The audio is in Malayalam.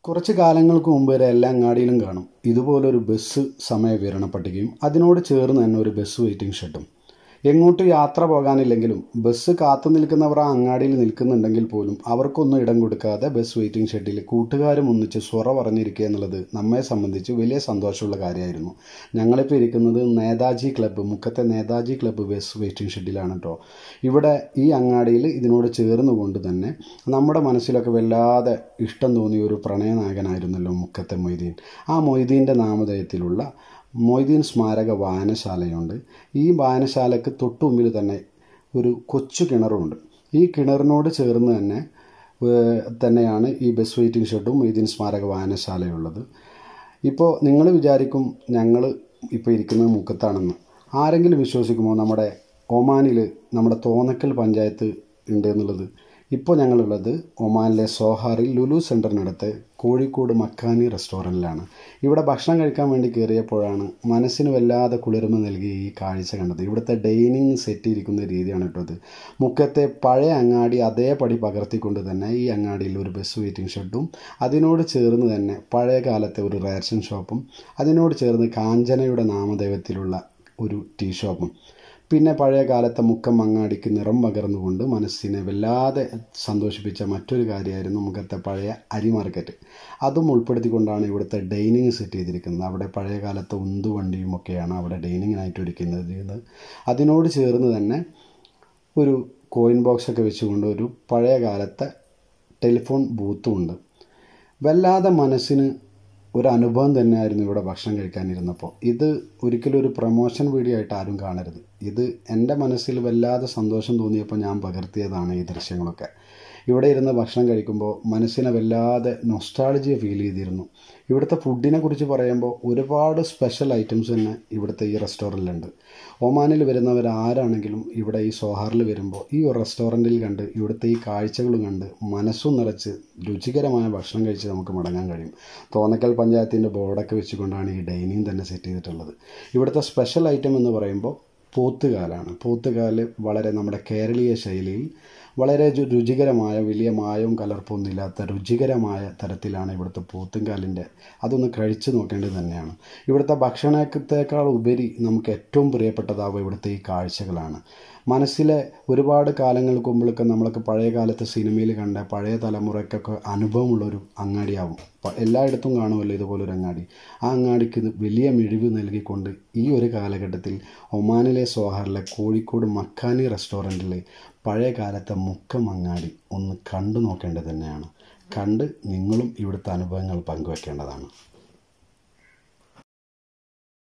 കുറച്ച് കാലങ്ങൾക്ക് മുമ്പ് വരെ എല്ലാ അങ്ങാടിയിലും കാണും ഇതുപോലൊരു ബസ് സമയ വിവരണ പട്ടികയും അതിനോട് ചേർന്ന് തന്നെ ഒരു ബസ് വെയിറ്റിംഗ് ഷെഡും എങ്ങോട്ട് യാത്ര പോകാനില്ലെങ്കിലും ബസ് കാത്തു നിൽക്കുന്നവർ ആ അങ്ങാടിയിൽ നിൽക്കുന്നുണ്ടെങ്കിൽ പോലും അവർക്കൊന്നും ഇടം കൊടുക്കാതെ ബസ് വെയിറ്റിംഗ് ഷെഡിൽ കൂട്ടുകാരും ഒന്നിച്ച് സ്വറ പറഞ്ഞിരിക്കുക എന്നുള്ളത് നമ്മെ സംബന്ധിച്ച് വലിയ സന്തോഷമുള്ള കാര്യമായിരുന്നു ഞങ്ങളിപ്പോൾ ഇരിക്കുന്നത് നേതാജി ക്ലബ്ബ് മുക്കത്തെ നേതാജി ക്ലബ്ബ് ബസ് വെയിറ്റിംഗ് ഷെഡിലാണ് കേട്ടോ ഇവിടെ ഈ അങ്ങാടിയിൽ ഇതിനോട് ചേർന്നുകൊണ്ട് തന്നെ നമ്മുടെ മനസ്സിലൊക്കെ വല്ലാതെ ഇഷ്ടം തോന്നിയ ഒരു പ്രണയനായകനായിരുന്നല്ലോ മുക്കത്തെ മൊയ്തീൻ ആ മൊയ്തീൻ്റെ നാമധേയത്തിലുള്ള മൊയ്തീൻ സ്മാരക വായനശാലയുണ്ട് ഈ വായനശാലയ്ക്ക് തൊട്ടു മുമ്പിൽ തന്നെ ഒരു കൊച്ചു കിണറുമുണ്ട് ഈ കിണറിനോട് ചേർന്ന് തന്നെ ഏഹ്, തന്നെയാണ് ഈ ബസ് വെയിറ്റിംഗ് ഷെഡും മൊയ്തീൻ സ്മാരക വായനശാലയുള്ളത് ഇപ്പോൾ നിങ്ങൾ വിചാരിക്കും ഞങ്ങൾ ഇപ്പോൾ ഇരിക്കുന്നത് മുക്കത്താണെന്ന് ആരെങ്കിലും വിശ്വസിക്കുമോ നമ്മുടെ ഒമാനിൽ നമ്മുടെ തോന്നക്കൽ പഞ്ചായത്ത് ഉണ്ട് എന്നുള്ളത് ഇപ്പോൾ ഞങ്ങളുള്ളത് ഒമാനിലെ സോഹാറിൽ ലുലു സെൻറ്ററിനടുത്ത് കോഴിക്കോട് മക്കാനി റെസ്റ്റോറൻറ്റിലാണ് ഇവിടെ ഭക്ഷണം കഴിക്കാൻ വേണ്ടി കയറിയപ്പോഴാണ് മനസ്സിന് വല്ലാതെ കുളിർമ നൽകിയ ഈ കാഴ്ച കണ്ടത് ഇവിടുത്തെ ഡൈനിങ് സെറ്റ് ഇരിക്കുന്ന രീതിയാണ് കേട്ടോ ഇത് മുക്കത്തെ പഴയ അങ്ങാടി അതേപടി പകർത്തിക്കൊണ്ട് തന്നെ ഈ അങ്ങാടിയിൽ ഒരു ബസ് വെയിറ്റിംഗ് ഷെഡും അതിനോട് ചേർന്ന് തന്നെ പഴയ കാലത്തെ ഒരു റേഷൻ ഷോപ്പും അതിനോട് ചേർന്ന് കാഞ്ചനയുടെ നാമദൈവത്തിലുള്ള ഒരു ടീ ഷോപ്പും പിന്നെ പഴയ കാലത്തെ മുക്കം അങ്ങാടിക്ക് നിറം പകർന്നുകൊണ്ട് മനസ്സിനെ വല്ലാതെ സന്തോഷിപ്പിച്ച മറ്റൊരു കാര്യമായിരുന്നു മുഖത്തെ പഴയ അരി മാർക്കറ്റ് അതും ഉൾപ്പെടുത്തിക്കൊണ്ടാണ് ഇവിടുത്തെ ഡൈനിങ് സെറ്റ് ചെയ്തിരിക്കുന്നത് അവിടെ പഴയ കാലത്തെ ഉന്തുവണ്ടിയും ഒക്കെയാണ് അവിടെ ഡൈനിങ്ങിനായിട്ട് ഒരുക്കുന്നത് അതിനോട് ചേർന്ന് തന്നെ ഒരു കോയിൻ ബോക്സൊക്കെ വെച്ചുകൊണ്ട് ഒരു പഴയ കാലത്തെ ടെലിഫോൺ ബൂത്തും ഉണ്ട് വല്ലാതെ മനസ്സിന് ഒരു അനുഭവം തന്നെയായിരുന്നു ഇവിടെ ഭക്ഷണം കഴിക്കാനിരുന്നപ്പോൾ ഇത് ഒരിക്കലും ഒരു പ്രൊമോഷൻ വീഡിയോ ആയിട്ട് ആരും കാണരുത് ഇത് എൻ്റെ മനസ്സിൽ വല്ലാതെ സന്തോഷം തോന്നിയപ്പോൾ ഞാൻ പകർത്തിയതാണ് ഈ ദൃശ്യങ്ങളൊക്കെ ഇവിടെ ഇരുന്ന് ഭക്ഷണം കഴിക്കുമ്പോൾ മനസ്സിനെ വല്ലാതെ നൊസ്റ്റാളജിയ ഫീൽ ചെയ്തിരുന്നു ഇവിടുത്തെ ഫുഡിനെ കുറിച്ച് പറയുമ്പോൾ ഒരുപാട് സ്പെഷ്യൽ ഐറ്റംസ് തന്നെ ഇവിടുത്തെ ഈ റെസ്റ്റോറൻറ്റിലുണ്ട് ഒമാനിൽ വരുന്നവർ ആരാണെങ്കിലും ഇവിടെ ഈ സോഹാറിൽ വരുമ്പോൾ ഈ ഒരു റെസ്റ്റോറൻറ്റിൽ കണ്ട് ഇവിടുത്തെ ഈ കാഴ്ചകളും കണ്ട് മനസ്സും നിറച്ച് രുചികരമായ ഭക്ഷണം കഴിച്ച് നമുക്ക് മടങ്ങാൻ കഴിയും തോന്നക്കൽ പഞ്ചായത്തിൻ്റെ ബോർഡൊക്കെ വെച്ചുകൊണ്ടാണ് ഈ ഡൈനിങ് തന്നെ സെറ്റ് ചെയ്തിട്ടുള്ളത് ഇവിടുത്തെ സ്പെഷ്യൽ ഐറ്റം എന്ന് പറയുമ്പോൾ പോത്തുകാലാണ് പോത്തുകാല് വളരെ നമ്മുടെ കേരളീയ ശൈലിയിൽ വളരെ രു- രുചികരമായ വലിയ മായവും കലർപ്പൊന്നും ഇല്ലാത്ത രുചികരമായ തരത്തിലാണ് ഇവിടുത്തെ പോത്തുംകാലിൻ്റെ അതൊന്ന് കഴിച്ചു നോക്കേണ്ടത് തന്നെയാണ് ഇവിടുത്തെ ഭക്ഷണത്തേക്കാൾ ഉപരി നമുക്ക് ഏറ്റവും പ്രിയപ്പെട്ടതാവുക ഇവിടുത്തെ ഈ കാഴ്ചകളാണ് മനസ്സിലെ ഒരുപാട് കാലങ്ങൾക്ക് മുമ്പിലൊക്കെ നമ്മളൊക്കെ പഴയ കാലത്തെ സിനിമയിൽ കണ്ട പഴയ തലമുറയ്ക്കൊക്കെ അനുഭവമുള്ളൊരു അങ്ങാടിയാവും പ- എല്ലായിടത്തും കാണുമല്ലോ ഇതുപോലൊരു അങ്ങാടി ആ അങ്ങാടിക്ക് ഇത് വലിയ മിഴിവ് നൽകിക്കൊണ്ട് ഈ ഒരു കാലഘട്ടത്തിൽ ഒമാനിലെ സോഹാറിലെ കോഴിക്കോട് മക്കാനി റെസ്റ്റോറൻറ്റിലെ പഴയ കാലത്തെ മുക്കം അങ്ങാടി ഒന്ന് കണ്ടു നോക്കേണ്ടത് തന്നെയാണ് കണ്ട് നിങ്ങളും ഇവിടുത്തെ അനുഭവങ്ങൾ പങ്കുവെക്കേണ്ടതാണ്